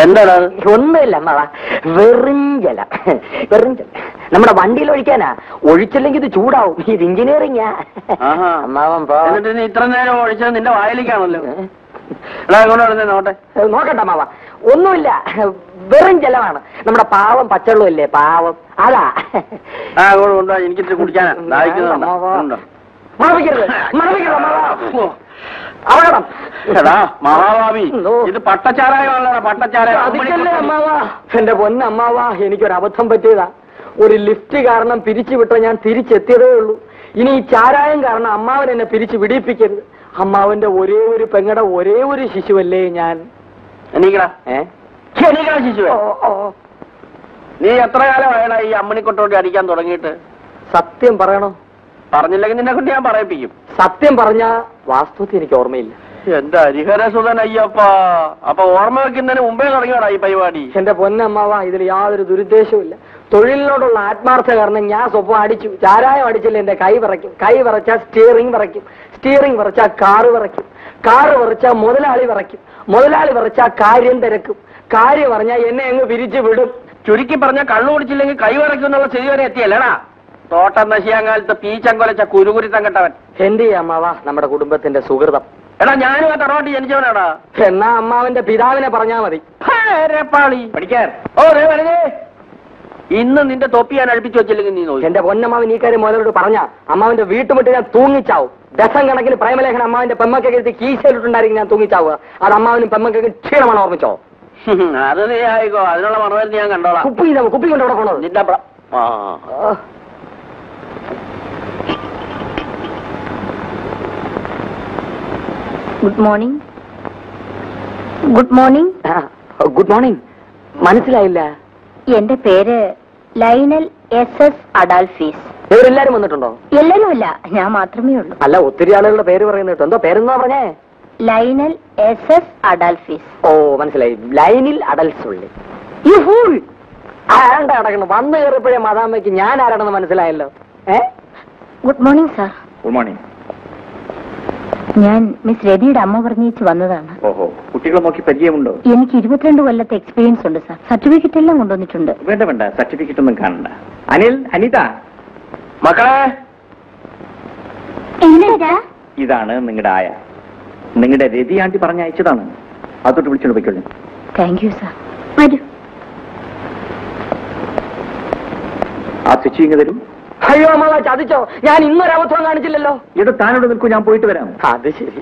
എന്താടാ അത്? ഒന്നുമില്ല അമ്മാവ വെറും ജലം വെറും ജലം നമ്മുടെ വണ്ടിയിൽ ഒഴിക്കാനാ ഒഴിച്ചില്ലെങ്കിൽ ഇത് ചൂടാവും ഇത് എഞ്ചിനീയറിംഗാ ആഹാ. അമ്മാവൻ പോ എന്നിട്ട് നീ ഇത്ര നേരം ഒഴിച്ചത് നിന്റെ വായിലേക്കാണല്ലോ എടാ ഇങ്ങോട്ട് വരുന്നേ നോട്ടെ ഏ, നോക്കട്ടെ അമ്മാവ ഒന്നുമില്ല വെറും ജലമാണ് നമ്മുടെ പാവം പച്ചവെള്ളമല്ലേ പാവം അതാ ആ അങ്ങോട്ട് കൊണ്ടുപോയി എനിക്കിട്ട് കുടിക്കാനാ ദാഹിക്കുന്നുണ്ട് അമ്മാവാ. ഉണ്ടോ? മണപ്പിക്കരുത് മണപ്പിക്കരുത് അമ്മാവ അപകടം എടാ മഹാഭാവി ഓ. ഇത് പട്ടച്ചാരായമല്ലടാ പട്ടച്ചാരായം അതിക്കല്ലേ അമ്മാവാ എന്റെ പൊന്നമ്മാവാ എനിക്കൊരു അബദ്ധം പറ്റിയതാ ഒരു ലിഫ്റ്റ് കാരണം പിരിച്ചു വിട്ട ഞാൻ തിരിച്ചെത്തിയതേ ഉള്ളൂ ഇനി ഈ ചാരായം കാരണം അമ്മാവൻ എന്നെ പിരിച്ചു വിടിപ്പിക്കരുത് അമ്മാവന്റെ ഒരേ ഒരു പെങ്ങടെ ഒരേ ഒരു ശിശുവല്ലേ ഞാൻ എണീക്കടാ ഏ എണീക്കടാ ശിശുവേ ഓ, ഓ. നീ എത്ര കാലമായടാ ഈ അമ്മണിക്കൊട്ടോട്ടി അടിക്കാൻ തുടങ്ങിയിട്ട് സത്യം പറയണോ പറഞ്ഞില്ലെങ്കിൽ നിന്നെ കൊണ്ട് ഞാൻ പറയിപ്പിക്കും സത്യം പറഞ്ഞ വാസ്തവത്തിൽ എനിക്ക് ഓർമ്മയില്ല എന്റെ ഹരിഹരസുതൻ അയ്യപ്പ അപ്പൊ ഓർമ്മ വെക്കുന്നതിന് മുമ്പേ തുടങ്ങിയോടാ ഈ പരിപാടി എന്റെ പൊന്നമ്മാവ ഇതിൽ യാതൊരു ദുരുദ്ദേശവുമില്ല തൊഴിലിനോടുള്ള ആത്മാർത്ഥ കാരണം ഞാൻ സ്വപ്പം അടിച്ചു ചാരായം അടിച്ചില്ല എന്റെ കൈ വിറയ്ക്കും കൈ വിറച്ചാൽ സ്റ്റിയറിംഗ് വിറയ്ക്കും സ്റ്റിയറിംഗ് വിറച്ചാൽ കാറ് വിറയ്ക്കും കാറ് വിറച്ചാൽ മുതലാളി വിറയ്ക്കും മുതലാളി വിറച്ചാൽ കാര്യം തിരക്കും കാര്യം പറഞ്ഞാൽ എന്നെ അങ്ങ് പിരിച്ചു വിടും ചുരുക്കി പറഞ്ഞ കള്ളു കുടിച്ചില്ലെങ്കിൽ കൈ വരയ്ക്കുന്നുള്ള സ്ഥിതി വരെ എത്തിയല്ലേടാ തോട്ടം നശിയാൻ കാലത്ത് പീച്ചങ്കൊലച്ച കുരുകുരുത്തം കെട്ടവൻ എന്റെ അമ്മാവ നമ്മുടെ കുടുംബത്തിന്റെ സുഹൃതം എടാ ഞാനും ആ തറവാട്ടി ജനിച്ചവനാടാ എന്നാ അമ്മാവന്റെ പിതാവിനെ പറഞ്ഞാ മതി പാളി പഠിക്കാൻ ഓ ദേ വരുന്നേ ഇന്ന് നിന്റെ തൊപ്പി ഞാൻ അഴിപ്പിച്ചു വെച്ചില്ലെങ്കിൽ നീ നോക്കി എന്റെ പൊന്നമ്മാവൻ ഈ കാര്യം മുതലോട് പറഞ്ഞ അമ്മാവന്റെ വീട്ടുമുട്ട് ഞാൻ തൂങ്ങിച്ചാവും ഡസൻ കണക്കിന് പ്രേമലേഖനം അമ്മാവന്റെ പെമ്മക്കൊക്കെ എടുത്ത് കീശയിലിട്ടുണ്ടായിരിക്കും ഞാൻ തൂങ്ങിച്ചാവുക അത് അമ്മാവനും പെമ്മക്കൊക്കെ ക്ഷീണമാണ് ഓർമ്മിച്ചോ അത് നീ ആയിക്കോ അതിനുള്ള മറുപടി ഞാൻ കണ്ടോളാം കുപ്പി ഇതാ, കുപ്പി കൊണ്ട് അവിടെ പോണത് നിന്റെ പ്ര- ആ good morning good morning good morning മനസ്സിലായില്ല എന്റെ പേര് ലൈനൽ എസ് എസ് അഡാൽഫീസ് ഇവരെല്ലാരും വന്നിട്ടുണ്ടോ എല്ലാരുമല്ല ഞാൻ മാത്രമേ ഉള്ളൂ അല്ല ഒത്തിരി ആളുകളുടെ പേര് പറയുന്നത് കേട്ടോ എന്തോ പേരെന്നാ പറഞ്ഞേ ലൈനൽ എസ് എസ് അഡാൽഫീസ് ഓ മനസ്സിലായി ലൈനിൽ അടൽസ് ഉള്ളി ഈ ഫൂൾ ആരാണ്ട കിടക്കണം വന്നു കയറിയപ്പോഴേ മതാമ്മയ്ക്ക് ഞാൻ ആരാണെന്ന് മനസ്സിലായല്ലോ ഏ good morning sir good morning ഞാൻ മിസ് രതിയുടെ അമ്മ പറഞ്ഞേച്ച് വന്നതാണ് ഓഹോ കുട്ടികളെ നോക്കി പരിചയമുണ്ടോ എനിക്ക് ഇരുപത്തിരണ്ട് കൊല്ലത്തെ എക്സ്പീരിയൻസ് ഉണ്ട് സാർ സർട്ടിഫിക്കറ്റ് എല്ലാം കൊണ്ടുവന്നിട്ടുണ്ട് വേണ്ട വേണ്ട സർട്ടിഫിക്കറ്റ് ഒന്നും കാണണ്ട അനിൽ അനിത മക്കളെ ഇതാണ് നിങ്ങളുടെ ആയ നിങ്ങളുടെ രതി ആന്റി പറഞ്ഞയച്ചതാണ് അതോട്ട് വിളിച്ചോണ്ട് പോയിക്കൊള്ളു താങ്ക് യു സാർ വരൂ ആ സ്വിച്ച് ഇങ്ങ് തരൂ അയ്യോ അമ്മാവ ചതിച്ചോ ഞാൻ ഇന്നൊരബദ്ധം കാണിച്ചില്ലല്ലോ ഇവിടെ താനോട് നിൽക്കൂ ഞാൻ പോയിട്ട് വരാം അത് ശരി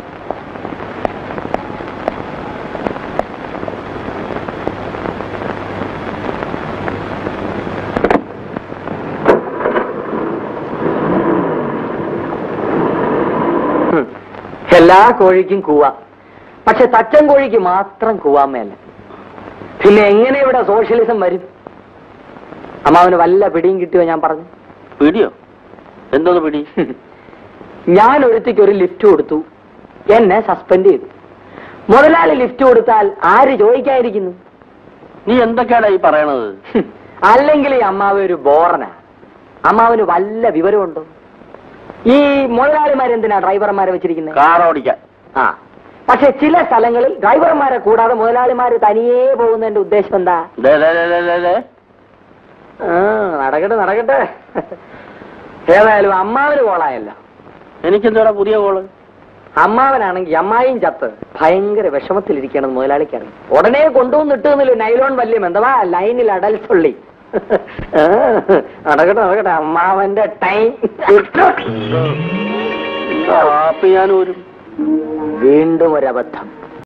ഹും. എല്ലാ കോഴിക്കും കൂവാ പക്ഷെ തച്ചൻ കോഴിക്ക് മാത്രം കൂവാമയല്ല പിന്നെ എങ്ങനെ ഇവിടെ സോഷ്യലിസം വരും അമ്മാവന് വല്ല പിടിയും കിട്ടിയോ ഞാൻ പറഞ്ഞു പിടിയോ എന്തോന്ന് പിടി ഞാൻ ഒരുത്തിക്ക് ഒരു ലിഫ്റ്റ് കൊടുത്തു എന്നെ സസ്പെൻഡ് ചെയ്തു മുതലാളി ലിഫ്റ്റ് കൊടുത്താൽ ആര് ചോദിക്കാതിരിക്കുന്നു നീ എന്തൊക്കെയാടാ ഈ പറയണത് ഹും. അല്ലെങ്കിൽ ഈ അമ്മാവ് ഒരു ബോറനാ അമ്മാവന് വല്ല വിവരമുണ്ടോ ഈ മുതലാളിമാരെന്തിനാ ഡ്രൈവർമാരെ വെച്ചിരിക്കുന്നത് കാർ ഓടിക്കാൻ ആ പക്ഷെ ചില സ്ഥലങ്ങളിൽ ഡ്രൈവർമാരെ കൂടാതെ മുതലാളിമാര് തനിയേ പോകുന്നതിന്റെ ഉദ്ദേശം എന്താ ദേ, ദേ, ദേ, ദേ, ദേ, ദേ. ആ, നടക്കട്ടെ നടക്കട്ടെ ഏതായാലും അമ്മാവന് കോളായല്ലോ എനിക്കെന്തോടാ പുതിയ കോള് അമ്മാവനാണെങ്കിൽ അമ്മായിയും ചത്ത് ഭയങ്കര വിഷമത്തിലിരിക്കണം മുതലാളിക്കറിയാം ഉടനെ കൊണ്ടുവന്നിട്ടുന്നില്ല നൈലോൺ വല്യം എന്തുവാ ലൈനിൽ അടൽസുള്ളി ആ, നടക്കട്ടെ നടക്കട്ടെ അമ്മാവന്റെ ടൈം കാപ്പി ഞാൻ ഒരു വീണ്ടും ഒരബദ്ധം